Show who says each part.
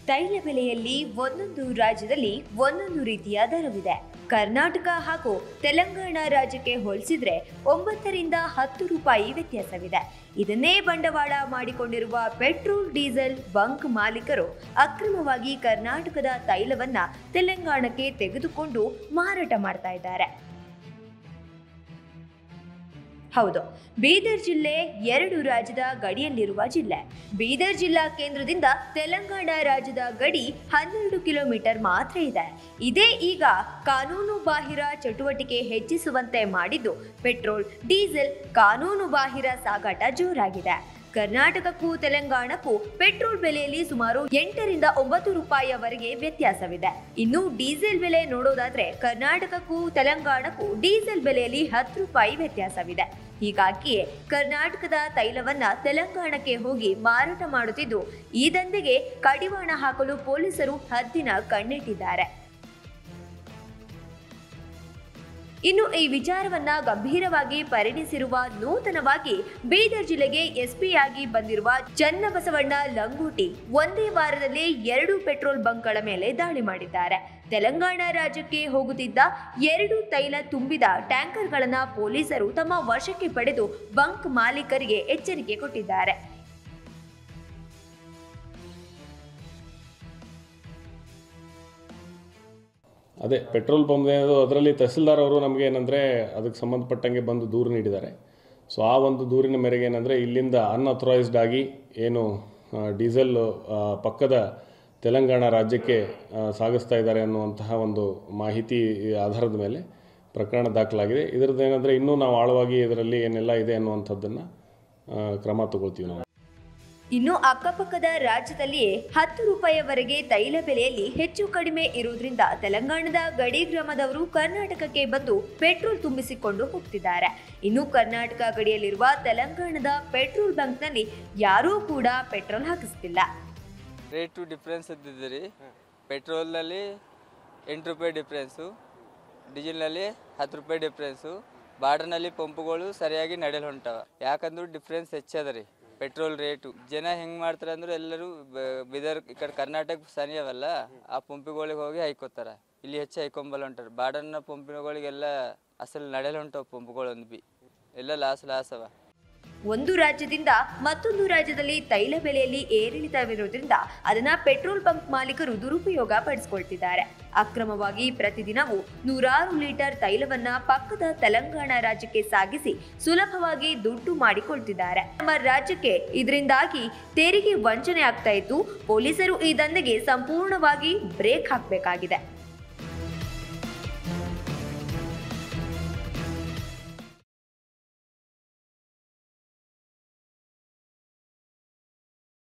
Speaker 1: ತೈಲ ಬೆಲೆಯಲ್ಲಿ ಒಂದೊಂದು ರಾಜ್ಯದಲ್ಲಿ ಒಂದೊಂದು ರೀತಿಯ ದರವಿದೆ ಕರ್ನಾಟಕ ಹಾಗೂ ತೆಲಂಗಾಣ ರಾಜ್ಯಕ್ಕೆ ಹೋಲಿಸಿದ್ರೆ ಒಂಬತ್ತರಿಂದ ಹತ್ತು ರೂಪಾಯಿ ವ್ಯತ್ಯಾಸವಿದೆ ಇದನ್ನೇ ಬಂಡವಾಳ ಮಾಡಿಕೊಂಡಿರುವ ಪೆಟ್ರೋಲ್ ಡೀಸೆಲ್ ಬಂಕ್ ಮಾಲೀಕರು ಅಕ್ರಮವಾಗಿ ಕರ್ನಾಟಕದ ತೈಲವನ್ನ ತೆಲಂಗಾಣಕ್ಕೆ ತೆಗೆದುಕೊಂಡು ಮಾರಾಟ ಮಾಡ್ತಾ ಇದ್ದಾರೆ ಹೌದು ಬೀದರ್ ಜಿಲ್ಲೆ ಎರಡು ರಾಜ್ಯದ ಗಡಿಯಲ್ಲಿರುವ ಜಿಲ್ಲೆ ಬೀದರ್ ಜಿಲ್ಲಾ ಕೇಂದ್ರದಿಂದ ತೆಲಂಗಾಣ ರಾಜ್ಯದ ಗಡಿ ಹನ್ನೆರಡು ಕಿಲೋಮೀಟರ್ ಮಾತ್ರ ಇದೆ ಇದೇ ಈಗ ಕಾನೂನು ಬಾಹಿರ ಚಟುವಟಿಕೆ ಹೆಚ್ಚಿಸುವಂತೆ ಮಾಡಿದ್ದು ಪೆಟ್ರೋಲ್ ಡೀಸೆಲ್ ಕಾನೂನು ಬಾಹಿರ ಸಾಗಾಟ ಜೋರಾಗಿದೆ ಕರ್ನಾಟಕಕ್ಕೂ ತೆಲಂಗಾಣಕ್ಕೂ ಪೆಟ್ರೋಲ್ ಬೆಲೆಯಲ್ಲಿ ಸುಮಾರು ಎಂಟರಿಂದ ಒಂಬತ್ತು ರೂಪಾಯಿಯವರೆಗೆ ವ್ಯತ್ಯಾಸವಿದೆ ಇನ್ನು ಡೀಸೆಲ್ ಬೆಲೆ ನೋಡೋದಾದ್ರೆ ಕರ್ನಾಟಕಕ್ಕೂ ತೆಲಂಗಾಣಕ್ಕೂ ಡೀಸೆಲ್ ಬೆಲೆಯಲ್ಲಿ ಹತ್ತು ರೂಪಾಯಿ ವ್ಯತ್ಯಾಸವಿದೆ ಹೀಗಾಗಿಯೇ ಕರ್ನಾಟಕದ ತೈಲವನ್ನ ತೆಲಂಗಾಣಕ್ಕೆ ಹೋಗಿ ಮಾರಾಟ ಮಾಡುತ್ತಿದ್ದು ಈ ದಂಧೆಗೆ ಕಡಿವಾಣ ಹಾಕಲು ಪೊಲೀಸರು ಹದ್ದಿನ ಕಣ್ಣಿಟ್ಟಿದ್ದಾರೆ ಇನ್ನು ಈ ವಿಚಾರವನ್ನ ಗಂಭೀರವಾಗಿ ಪರಿಣಿಸಿರುವ ನೂತನವಾಗಿ ಬೀದರ್ ಜಿಲ್ಲೆಗೆ ಎಸ್ಪಿಯಾಗಿ ಬಂದಿರುವ ಚನ್ನಬಸವಣ್ಣ ಲಂಗೂಟಿ ಒಂದೇ ವಾರದಲ್ಲಿ ಎರಡು ಪೆಟ್ರೋಲ್ ಬಂಕ್ಗಳ ಮೇಲೆ ದಾಳಿ ಮಾಡಿದ್ದಾರೆ ತೆಲಂಗಾಣ ರಾಜ್ಯಕ್ಕೆ ಹೋಗುತ್ತಿದ್ದ ಎರಡು ತೈಲ ತುಂಬಿದ ಟ್ಯಾಂಕರ್ಗಳನ್ನ ಪೊಲೀಸರು ತಮ್ಮ ವಶಕ್ಕೆ ಪಡೆದು ಬಂಕ್ ಮಾಲೀಕರಿಗೆ ಎಚ್ಚರಿಕೆ ಕೊಟ್ಟಿದ್ದಾರೆ
Speaker 2: ಅದೇ ಪೆಟ್ರೋಲ್ ಪಂಪ್ ಏನದು ಅದರಲ್ಲಿ ತಹಸೀಲ್ದಾರ್ ಅವರು ನಮಗೆ ಏನಂದರೆ ಅದಕ್ಕೆ ಸಂಬಂಧಪಟ್ಟಂಗೆ ಬಂದು ದೂರು ನೀಡಿದ್ದಾರೆ ಸೊ ಆ ಒಂದು ದೂರಿನ ಮೇರೆಗೆ ಏನಂದರೆ ಇಲ್ಲಿಂದ ಅನ್ಅಥರೈಸ್ಡ್ ಆಗಿ ಏನು ಆ, ಡೀಸೆಲ್ ಆ, ಪಕ್ಕದ ತೆಲಂಗಾಣ ರಾಜ್ಯಕ್ಕೆ ಆ, ಸಾಗಿಸ್ತಾ ಇದ್ದಾರೆ ಅನ್ನುವಂತಹ ಒಂದು ಮಾಹಿತಿ ಆಧಾರದ ಮೇಲೆ ಪ್ರಕರಣ ದಾಖಲಾಗಿದೆ ಇದರದ್ದು ಏನಂದರೆ ಇನ್ನೂ ನಾವು ಆಳವಾಗಿ ಇದರಲ್ಲಿ ಏನೆಲ್ಲ ಇದೆ ಅನ್ನುವಂಥದ್ದನ್ನು ಕ್ರಮ ತಗೊಳ್ತೀವಿ ನಾವು
Speaker 1: ಇನ್ನು ಅಕ್ಕಪಕ್ಕದ ರಾಜ್ಯದಲ್ಲಿಯೇ ಹತ್ತು ರೂಪಾಯಿವರೆಗೆ ತೈಲ ಬೆಲೆಯಲ್ಲಿ ಹೆಚ್ಚು ಕಡಿಮೆ ಇರುವುದರಿಂದ ತೆಲಂಗಾಣದ ಗಡಿ ಗ್ರಾಮದವರು ಕರ್ನಾಟಕಕ್ಕೆ ಬಂದು ಪೆಟ್ರೋಲ್ ತುಂಬಿಸಿಕೊಂಡು ಹೋಗ್ತಿದ್ದಾರೆ ಇನ್ನು ಕರ್ನಾಟಕ ಗಡಿಯಲ್ಲಿರುವ ತೆಲಂಗಾಣದ ಪೆಟ್ರೋಲ್ ಬಂಕ್ನಲ್ಲಿ ಯಾರೂ ಕೂಡ ಪೆಟ್ರೋಲ್ ಹಾಕಿಸ್ತಿಲ್ಲ
Speaker 3: ರೇಟು ಡಿಫ್ರೆನ್ಸ್ ಇದ್ದಿದ್ದು ರೀ ಪೆಟ್ರೋಲ್ನಲ್ಲಿ ಎಂಟು ರೂಪಾಯಿ ಡಿಫ್ರೆನ್ಸು ಡೀಸೆಲ್ನಲ್ಲಿ ಹತ್ತು ರೂಪಾಯಿ ಡಿಫ್ರೆನ್ಸು ಬಾರ್ಡರ್ನಲ್ಲಿ ಪಂಪ್ಗಳು ಸರಿಯಾಗಿ ನಡೆಯಲು ಹೊಂಟವ ಯಾಕಂದ್ರೆ ಡಿಫ್ರೆನ್ಸ್ ಹೆಚ್ಚದ ರೀ ಪೆಟ್ರೋಲ್ ರೇಟು ಜನ ಹೆಂಗೆ ಮಾಡ್ತಾರೆ ಅಂದ್ರೆ ಎಲ್ಲರೂ ಬ- ಬೀದರ್ ಈ ಕಡೆ ಕರ್ನಾಟಕ ಸನಿ ಅವಲ್ಲ ಆ ಪಂಪಿಗಳಿಗೆ ಹೋಗಿ ಹೈಕೋತಾರ ಇಲ್ಲಿ ಹೆಚ್ಚು ಹೈಕೊಂಬಲ್ಲ ಹೊಂಟಾರ ಬಾರ್ಡರ್ನ ಪಂಪಿಗಳಿಗೆಲ್ಲ ಅಸಲು ನಡೆಯಲು ಹೊಂಟವ ಪಂಪ್ಗಳೊಂದು ಬಿ ಎಲ್ಲ ಲಾಸ್ ಲಾಸ್ ಅವ
Speaker 1: ಒಂದು ರಾಜ್ಯದಿಂದ ಮತ್ತೊಂದು ರಾಜ್ಯದಲ್ಲಿ ತೈಲ ಬೆಲೆಯಲ್ಲಿ ಏರಿಳಿತವಿರುವುದರಿಂದ ಅದನ್ನ ಪೆಟ್ರೋಲ್ ಬಂಕ್ ಮಾಲೀಕರು ದುರುಪಯೋಗ ಪಡಿಸಿಕೊಳ್ತಿದ್ದಾರೆ ಅಕ್ರಮವಾಗಿ ಪ್ರತಿದಿನವೂ ನೂರಾರು ಲೀಟರ್ ತೈಲವನ್ನ ಪಕ್ಕದ ತೆಲಂಗಾಣ ರಾಜ್ಯಕ್ಕೆ ಸಾಗಿಸಿ ಸುಲಭವಾಗಿ ದುಡ್ಡು ಮಾಡಿಕೊಳ್ತಿದ್ದಾರೆ ನಮ್ಮ ರಾಜ್ಯಕ್ಕೆ ಇದರಿಂದಾಗಿ ತೆರಿಗೆ ವಂಚನೆ ಆಗ್ತಾ ಇದ್ದು ಪೊಲೀಸರು ಈ ದಂಧೆಗೆ ಸಂಪೂರ್ಣವಾಗಿ ಬ್ರೇಕ್ ಹಾಕಬೇಕಾಗಿದೆ